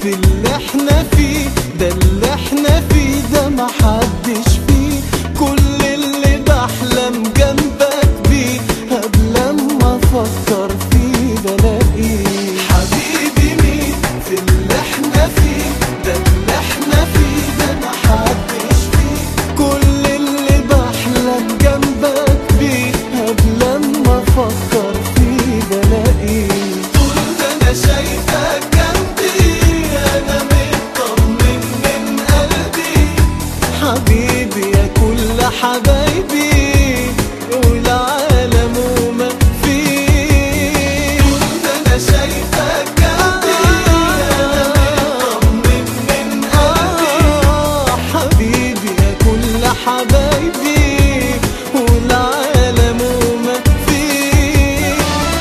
في اللي احنا فيه ده اللي احنا فيه ده محدش فيه كل اللي بحلم جنبك بيه قبل ما افكر فيه بلاقيه حبيبي مين في اللي احنا فيه ده اللي احنا فيه ده محدش فيه كل اللي بحلم جنبك بيه قبل ما افكر فيه بلاقيه طول ما انا شايفك جنبي انا مطمن من قلبي حبيبي يا كل حبايبي والعالم وما فيه طول ما انا شايفك جنبي انا مطمن من قلبي حبيبي يا كل حبايبي والعالم وما فيه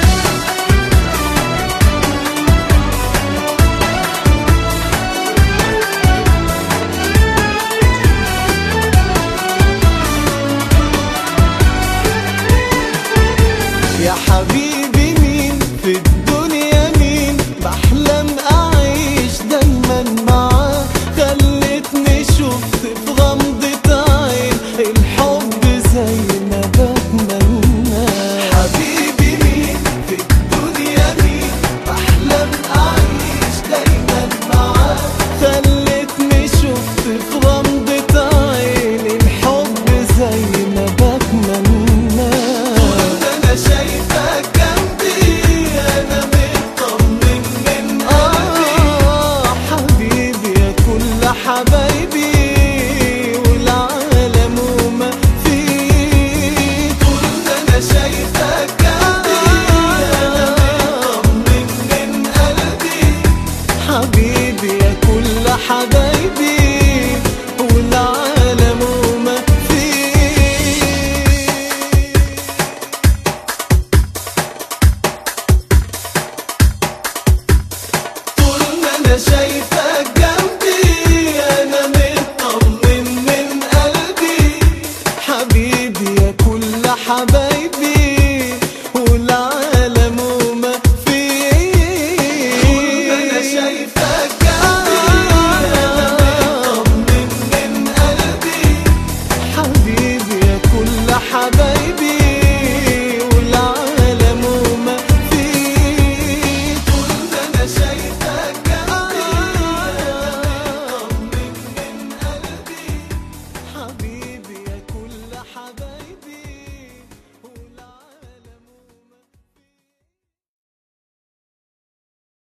يا حبيبي مين في الدنيا مين بحلم اعيش دايما معاه خلتني شفت في غمضة عين الحب زي ما بتمنى حبيبي مين في الدنيا مين بحلم اعيش دايما معاه خلتني شفت في غمضة عين الحب زي ما بتمنى انا شايفك جنبي انا مطمن من قلبي حبيبي يا كل حبايبي والعالم وما فيه طول ما انا شايفك جنبي انا مطمن من قلبي حبيبي يا كل حبايبي والعالم وما فيه طول ما انا شايفك جنبي انا مطمن من قلبي حبيبي يا كل حبايبي والعالم وما فيه طول ما انا شايفك جنبي انا مطمن من قلبي حبيبي يا كل حبايبي والعالم وما فيه طول ما انا شايفك